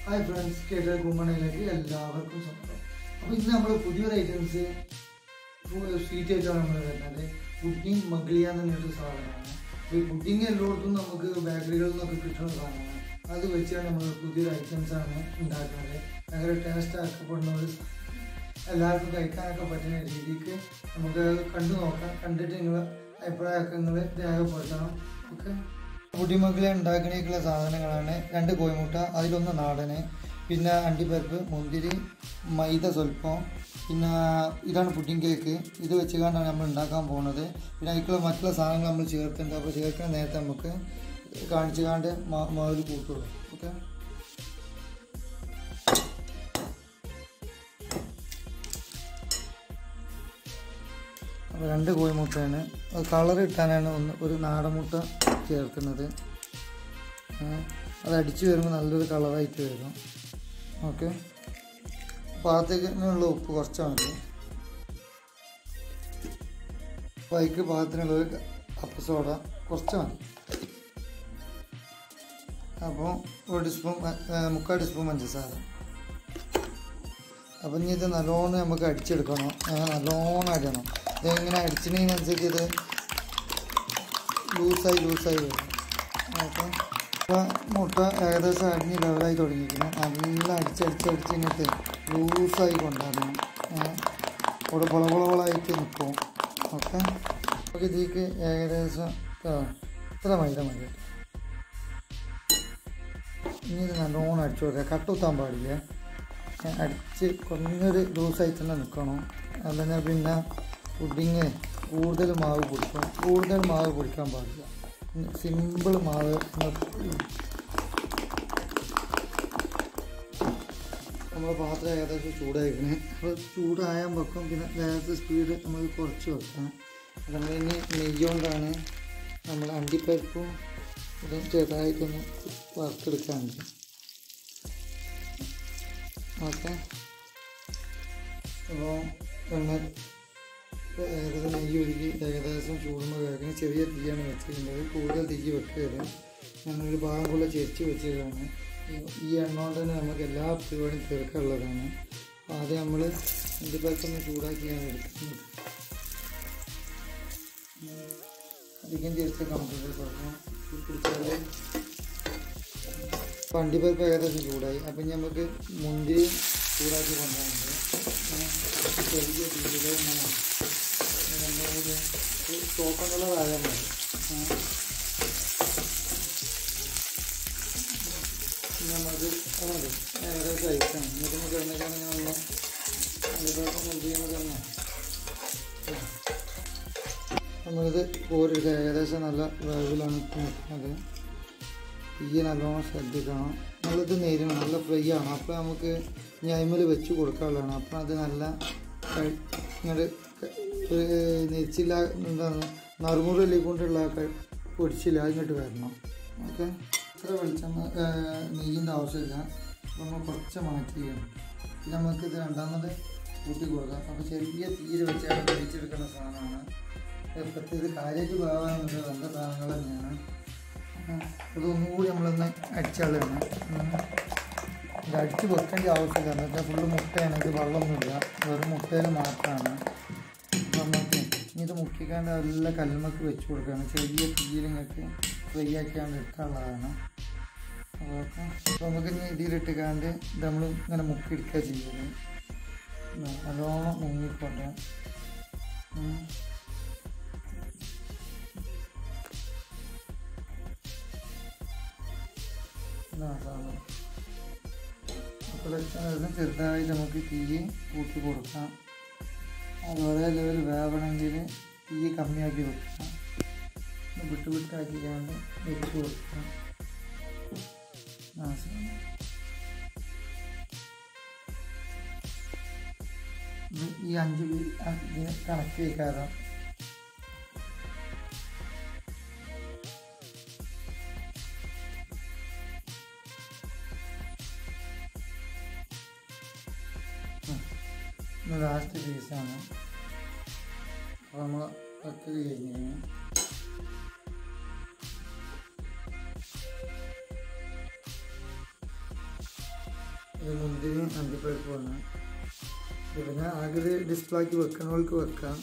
Hi friends കേട്ട കുമ്മണയിലേക്ക് എല്ലാവർക്കും സ്വാഗതം അപ്പോൾ ഇന്ന് നമ്മൾ പുതിയൊരു ഐറ്റംസ് സ്വീറ്റ് ആയിട്ടാണ് നമ്മൾ വരുന്നത് പുഡിങ് മഗ്ലിയ എന്ന് പറഞ്ഞൊരു സാധനമാണ് അപ്പോൾ ഈ പുഡിങ് എല്ലായിടത്തും നമുക്ക് ബേക്കറികളിൽ നിന്നൊക്കെ കിട്ടുന്ന സാധനമാണ് അത് വെച്ചാണ് നമ്മൾ പുതിയൊരു ഐറ്റംസ് ആണ് ഉണ്ടാക്കുന്നത് ഭയങ്കര ടേസ്റ്റ് ആക്കപ്പെടുന്ന ഒരു സാധനം. എല്ലാവർക്കും കഴിക്കാനൊക്കെ പറ്റുന്ന രീതിക്ക് നമുക്ക് കണ്ടു നോക്കാം കണ്ടിട്ട് നിങ്ങൾ അഭിപ്രായമൊക്കെ നിങ്ങൾ രേഖപ്പെടുത്തണം ഓക്കെ പൊടിമകളെ ഉണ്ടാക്കണേക്കുള്ള സാധനങ്ങളാണ് രണ്ട് കോഴിമുട്ട അതിലൊന്ന് നാടന് പിന്നെ അണ്ടിപ്പരിപ്പ് മുന്തിരി മൈദ സ്വല്പം പിന്നെ ഇതാണ് പുഡിംഗ് കേക്ക് ഇത് വെച്ചുകൊണ്ടാണ് നമ്മൾ ഉണ്ടാക്കാൻ പോകുന്നത് പിന്നെ അതിലേക്കുള്ള മറ്റുള്ള സാധനങ്ങൾ നമ്മൾ ചേർത്തിട്ടുണ്ട് അപ്പോൾ ചേർക്കുന്ന നേരത്തെ നമുക്ക് കാണിച്ചു കാണ്ട് മാവിൽ കൂട്ടുള്ളൂ ഓക്കെ അപ്പോൾ രണ്ട് കോഴിമുട്ടയാണ് കളർ കിട്ടാനാണ് ഒന്ന് ഒരു നാടൻ മുട്ട ചേർക്കുന്നത് ഏ, അത് അടിച്ച് വരുമ്പോൾ നല്ലൊരു കളറായിട്ട് വരും ഓക്കെ പാകത്തിനുള്ള ഉപ്പ് കുറച്ച് മതി വൈക്ക് പാകത്തിനുള്ള ഒരു കപ്പ് സോഡ കുറച്ച് മതി അപ്പോൾ ഒരു ടീസ്പൂൺ മുക്കാൽ ടീസ്പൂൺ പഞ്ചസാര അപ്പം ഇനി ഇത് നല്ലോണം നമുക്ക് അടിച്ചെടുക്കണം ഏ, നല്ലോണം അടിയണം ഇതിങ്ങനെ അടിച്ചതിനനുസരിച്ച് ഇത് ലൂസായി ലൂസായി വരും ഓക്കെ അപ്പോൾ മുട്ട ഏകദേശം അടിഞ്ഞ് ലെവലായി തുടങ്ങിയിരിക്കുന്നു നല്ല അടിച്ചടിച്ചടിച്ച് ഇങ്ങോട്ട് ലൂസായി കൊണ്ടുവരണം ഇവിടെ പൊളപൊളകളായിട്ട് നിൽക്കും ഓക്കെ അപ്പോൾ ഇതിലേക്ക് ഏകദേശം ആ, ഇത്ര മൈദ മതി ഇനി ഇത് നല്ലോണം അടിച്ചു കൊടുക്കുക കട്ടുത്താൻ പാടില്ല ഏ, അടിച്ച് കുറഞ്ഞൊരു ലൂസായി തന്നെ നിൽക്കണം അല്ലെങ്കിൽ പിന്നെ പുഡിങ് കൂടുതൽ മാവ് പൊടിക്കും കൂടുതൽ മാവ് പൊടിക്കാൻ പാടില്ല സിമ്പിൾ മാവ് നമ്മൾ പാത്രം ഏകദേശം ചൂടായിരിക്കണേ അപ്പോൾ ചൂടായാൻ വെക്കും പിന്നെ ഗ്യാസ് സ്പീഡ് നമ്മൾ കുറച്ച് വെക്കാം നമ്മൾ ഇനി നെയ്യ് കൊണ്ടാണ് നമ്മൾ അണ്ടിപ്പരിപ്പും ഇതും ചെറുതായിട്ടൊന്ന് വറുത്തെടുക്കാനുണ്ട് ഓക്കെ അപ്പോൾ എണ്ണ ഇപ്പോൾ ഏകദേശം നെയ്യ് ഒഴുകി ഏകദേശം ചൂടുമ്പോൾ കേൾക്കുന്ന ചെറിയ തീയാണ് വെച്ചിട്ടുള്ളത് കൂടുതൽ തീ വെക്കരുത് ഞങ്ങളൊരു ഭാഗം കൂടെ ചെരിച്ച് വെച്ചതാണ് ഈ എണ്ണ കൊണ്ട് തന്നെ നമുക്ക് എല്ലാ പരിപാടിയും തീർക്കാനുള്ളതാണ് അപ്പോൾ ആദ്യം നമ്മൾ അണ്ടിപ്പരിപ്പൊന്ന് ചൂടാക്കിയാണ് എടുക്കുന്നത് അധികം ചെരിച്ചൊക്കെ നമുക്ക് കുറഞ്ഞു പിടിച്ചാൽ അപ്പോൾ അണ്ടിപ്പരിപ്പ് ഏകദേശം ചൂടായി അപ്പം ഇനി നമുക്ക് മുന്തിരി ചൂടാക്കി കൊണ്ടുപോകുന്നുണ്ട് ചെറിയ രീതിയിൽ ഇങ്ങനെ നമ്മളൊരു ചോപ്പൻ കളർ ആയാൽ മതി ആ. പിന്നെ നമുക്ക് അത് മതി ഏകദേശം അയക്കാം എന്നിട്ട് നമുക്ക് എണ്ണയ്ക്കാണെങ്കിൽ നമ്മൾ അതിലോട്ട് മുന്തിരിയുമ്പോൾ തന്നെ നമ്മളിത് കോരിയെടുക്കുക ഏകദേശം നല്ല വേവിലാണ് ഇപ്പം നിൽക്കുന്നത് തീ നല്ലോണം ശ്രദ്ധിക്കണം നമ്മളിത് നേരിടണം നല്ല ഫ്രൈ ആണ് അപ്പോൾ നമുക്ക് ഞൈമൽ വെച്ച് കൊടുക്കാനുള്ളതാണ് അപ്പോൾ അത് നല്ല കഴി- ഇങ്ങോട്ട് ക- ഒരു നെരിച്ചില്ല എന്താണ് നറുമുറലി കൊണ്ടുള്ള ക- പൊടിച്ചില്ല ഇങ്ങോട്ട് വരണം ഓക്കെ ഇത്ര വെളിച്ചെണ്ണ നെയ്യിൻ്റെ ആവശ്യമില്ല അപ്പോൾ നമ്മൾ കുറച്ച് മാറ്റിയാണ് പിന്നെ നമുക്ക് ഇത് രണ്ടാമത് കൂട്ടി കൊടുക്കാം അപ്പോൾ ചെറിയ തീര് വെച്ചാൽ കഴിച്ചെടുക്കുന്ന സാധനമാണ് പ്രത്യേകിച്ച് കാര്യമായിട്ട് ഭാഗമാകുന്നുണ്ട് നല്ല സാധനങ്ങൾ തന്നെയാണ് അതൊന്നുകൂടി നമ്മളൊന്ന് അടിച്ചാളാണ് ഇത് അടിച്ച് വെക്കേണ്ട ആവശ്യമില്ല എന്ന് വെച്ചാൽ ഫുള്ള് മുട്ടയാണ് ഇത് വെള്ളമൊന്നുമില്ല വെറും മുട്ടയിൽ മാത്രമാണ് അപ്പം നമുക്ക് ഇനി ഇത് മുക്കിക്കാണ്ട് എല്ലാ കല്ലുമക്ക് വെച്ച് കൊടുക്കുകയാണ് ചെറിയ തീയിലിങ്ങൾക്ക് ഫ്രൈ ആക്കിയാണ്ട് എടുക്കാനുള്ളതാണ് അപ്പോൾ അപ്പോൾ നമുക്ക് ഇനി ഇതിലിട്ടിക്കാണ്ട് ഇത് നമ്മൾ ഇങ്ങനെ മുക്കിയെടുക്കുക ചെയ്യുന്നത് നല്ലോണം മുങ്ങിക്കൊണ്ട് ഉം. ഇതാണ് സാധനം അപ്പോൾ അതിന് ചെറുതായി നമുക്ക് തീ കൂട്ടി കൊടുക്കാം അത് ഒരേ ലെവൽ വേവണമെങ്കിൽ തീ കമ്മിയാക്കി വെക്കാം ഇത് വിട്ട് വിട്ടാക്കിക്കാണ്ട് വെച്ച് കൊടുക്കാം ആ സാധനം ഇത് ഈ അഞ്ച് പി- അ- ഇതിന് കണക്ക് വെക്കാതെ ഇത് ലാസ്റ്റ് പീസാണ് അപ്പോൾ നമ്മൾ വെക്കൽ കഴിഞ്ഞ് കഴിഞ്ഞു ഇത് മുന്തിരി അണ്ടിപ്പരിപ്പാണ് ഇത് പിന്നെ ആകെ ഡിസ്പ്ലേ ആക്കി വെക്കണവർക്ക് വെക്കാം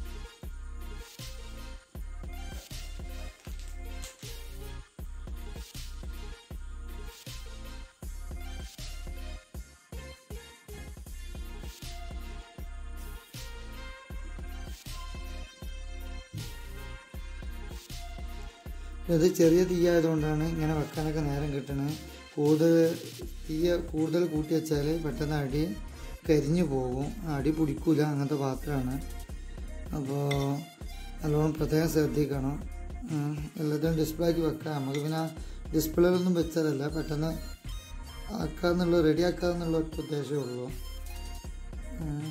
ഇത് ചെറിയ തീയായതുകൊണ്ടാണ് ഇങ്ങനെ വെക്കാനൊക്കെ നേരം കിട്ടണത് കൂടുതൽ തീയ കൂടുതൽ കൂട്ടി വെച്ചാൽ പെട്ടെന്ന് അടി കരിഞ്ഞു പോകും അടി പിടിക്കൂല അങ്ങനത്തെ പാത്രമാണ് അപ്പോൾ നല്ലോണം പ്രത്യേകം ശ്രദ്ധിക്കണം ഉം, എല്ലാത്തിനും ഡിസ്പ്ലേ ആക്കി വെക്കാം നമുക്ക് പിന്നെ ഡിസ്പ്ലേയിലൊന്നും വെച്ചാലല്ല പെട്ടെന്ന് ആക്കാന്നുള്ള റെഡി ആക്കാന്നുള്ള ഒറ്റ ഉദ്ദേശമേ ഉള്ളൂ ഉം.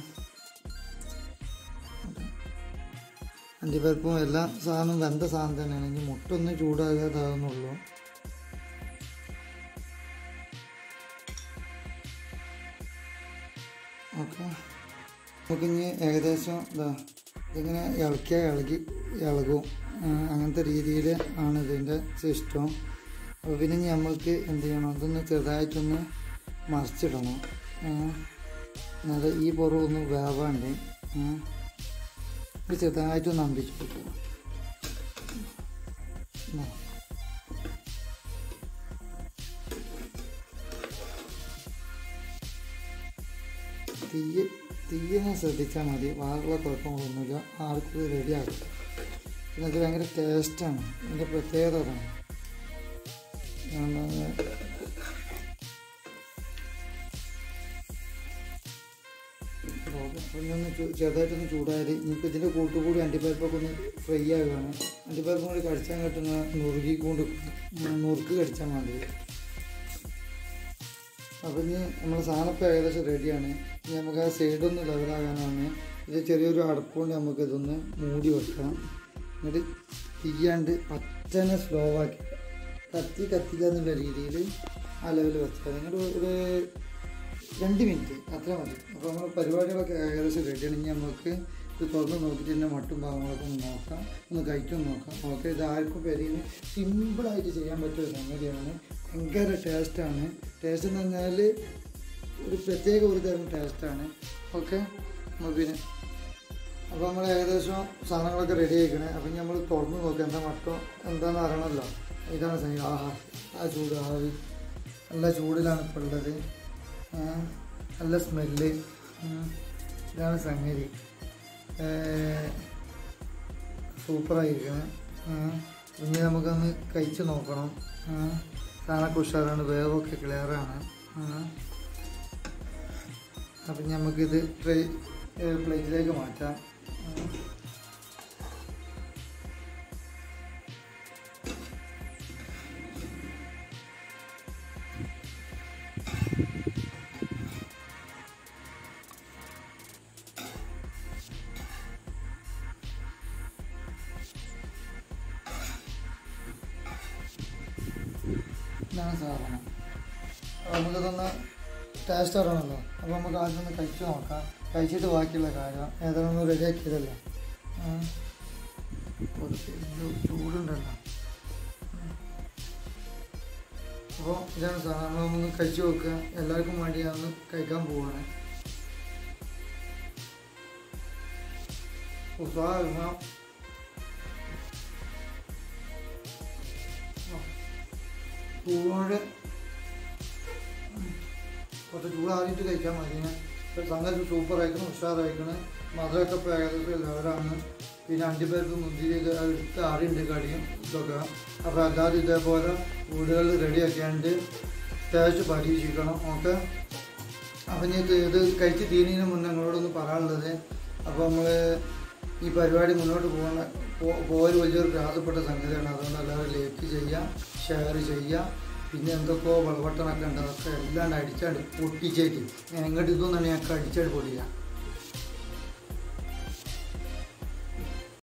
അണ്ടിപ്പരിപ്പും എല്ലാ സാധനവും വെന്ത സാധനം തന്നെയാണ് ഇനി മുട്ടൊന്ന് ചൂടാകാതാവുന്നുള്ളൂ ഓക്കെ നമുക്കിനി ഏകദേശം ഇതാ ഇതിങ്ങനെ ഇളക്കിയാൽ ഇളകി ഇളകും ആ, അങ്ങനത്തെ രീതിയിൽ ആണ് ഇതിൻ്റെ സിസ്റ്റം അപ്പോൾ പിന്നെ ഇനി നമുക്ക് എന്ത് ചെയ്യണം ഇതൊന്ന് ചെറുതായിട്ടൊന്ന് മറിച്ചിടണം ആ, എന്നാല് ഈ പുറം ഒന്ന് വേവാണ്ട് ആ. ഇത് ചെറുതായിട്ടൊന്ന് അമ്പിച്ച് കൊടുക്കുക എന്നാ. തീയ് തീയിനെ ശ്രദ്ധിച്ചാൽ മതി വാറുള്ള കുഴപ്പങ്ങളൊന്നുമില്ല ആർക്കും ഇത് റെഡിയാകും പിന്നെ ഇത് ഭയങ്കര ടേസ്റ്റാണ് ഇതിൻ്റെ പ്രത്യേകത അതാണ് ഞാൻ ഒന്ന് ചെറുതായിട്ടൊന്ന് ചൂടായാൽ ഇനിയിപ്പോൾ ഇതിൻ്റെ കൂട്ടുകൂടി അണ്ടിപ്പരിപ്പൊക്കെ ഒന്ന് ഫ്രൈ ആകുകയാണ് അണ്ടിപ്പരിപ്പും കൂടി കടിച്ചാൽ കിട്ടുന്ന നുറുകിക്കൊണ്ട് നുറുക്ക് കടിച്ചാൽ മതി അപ്പം ഇനി നമ്മുടെ സാധനം ഇപ്പോൾ ഏകദേശം റെഡിയാണ് ഇനി നമുക്ക് ആ സൈഡൊന്ന് ലെവലാകാനാണ് ഇത് ചെറിയൊരു അടപ്പുകൊണ്ട് നമുക്ക് ഇതൊന്ന് മൂടി വെക്കാം എന്നിട്ട് തീയാണ്ട് പച്ചനെ സ്ലോ ആക്കി കത്തി കത്തില്ല എന്നുള്ള രീതിയിൽ ആ ലെവൽ വെച്ചാൽ എന്നിട്ട് ഒരു രണ്ട് മിനിറ്റ് അത്ര മതി അപ്പോൾ നമ്മൾ പരിപാടികളൊക്കെ ഏകദേശം റെഡിയാണ് ഇനി നമുക്ക് ഇത് തുറന്ന് നോക്കിയിട്ട് തന്നെ മട്ടും ഭാഗങ്ങളൊക്കെ ഒന്ന് നോക്കാം ഒന്ന് കഴിച്ചും നോക്കാം ഓക്കെ ഇത് ആർക്കും പെരിയുന്ന സിമ്പിളായിട്ട് ചെയ്യാൻ പറ്റിയ ഒരു സംഗതിയാണ് ഭയങ്കര ടേസ്റ്റാണ് ടേസ്റ്റ് എന്ന് പറഞ്ഞാൽ ഒരു പ്രത്യേക ഒരു തരം ടേസ്റ്റാണ് ഓക്കെ പിന്നെ അപ്പോൾ നമ്മൾ ഏകദേശം സാധനങ്ങളൊക്കെ റെഡി ആയിക്കണേ അപ്പം നമ്മൾ തുറന്ന് നോക്കാം എന്താ മട്ടോ എന്താണെന്ന് അറിയണമല്ലോ ഇതാണ് സംഗതി ആഹാ ആ ചൂട് ആവി നല്ല ചൂടിലാണ് ഇപ്പോൾ ഉള്ളത് ആ, നല്ല സ്മെല്ല് ഇതാണ് സംഗതി സൂപ്പറായിരിക്കണം ഇനി നമുക്കൊന്ന് കഴിച്ച് നോക്കണം ആ, സാധനമൊക്കെ ഉഷാറാണ് വേവൊക്കെ ക്ലിയറാണ് അപ്പം നമുക്കിത് ട്രേ പ്ലേറ്റിലേക്ക് മാറ്റാം ആ. ഇതാണ് സാധനം അപ്പോൾ നമുക്കിതൊന്ന് ടേസ്റ്റ് അറിയണമല്ലോ അപ്പോൾ നമുക്ക് ആദ്യം ഒന്ന് കഴിച്ച് നോക്കാം കഴിച്ചിട്ട് ബാക്കിയുള്ള കാര്യം ഏതാണെന്ന് റെഡിയാക്കിയതല്ലേ ആ. കുറച്ച് ഇത് ചൂടുണ്ടല്ലോ അപ്പോൾ ഇതാണ് സാധനം നമ്മളൊന്ന് കഴിച്ച് നോക്കുക എല്ലാവർക്കും വേണ്ടി ഞാനൊന്ന് കഴിക്കാൻ പോവാണ് ഉത്സാഹം ചൂടോടെ കുറച്ച് ചൂടാറിയിട്ട് കഴിക്കാൻ മതി ഇപ്പം സംഗതി സൂപ്പർ ആയിക്കണം ഉഷാറായിക്കണം മധുരമൊക്കെ ഇപ്പോൾ ഏകദേശം ലെവലാണ് പിന്നെ അണ്ടിപ്പരിപ്പ് മുന്തിരി ഇത് എടുത്ത് ആറിയുണ്ട് കടിയും ഇതൊക്കെ അപ്പോൾ അല്ലാതെ ഇതേപോലെ വീടുകളിൽ റെഡിയാക്കിയാണ്ട് ടേസ്റ്റ് പരീക്ഷിക്കണം ഓക്കെ അപ്പം ഇനി ഇത് ഇത് കഴിച്ച് തീരുന്നതിന് മുന്നേ നിങ്ങളോടൊന്ന് പറയാനുള്ളത് അപ്പോൾ നമ്മൾ ഈ പരിപാടി മുന്നോട്ട് പോകുന്ന പോകാൻ വലിയൊരു പ്രയാസപ്പെട്ട സംഗതിയാണ് അതുകൊണ്ട് എല്ലാവരും ലൈക്ക് ചെയ്യുക ഷെയർ ചെയ്യുക പിന്നെ എന്തൊക്കെയോ വളവട്ടണൊക്കെ ഉണ്ട് അതൊക്കെ എല്ലാം അടിച്ചാണ്ട് പൊട്ടിച്ചേക്ക് എങ്ങോട്ട് ഇതൊന്നും ഞങ്ങൾക്ക് അടിച്ചാട് പൊടിക്കുക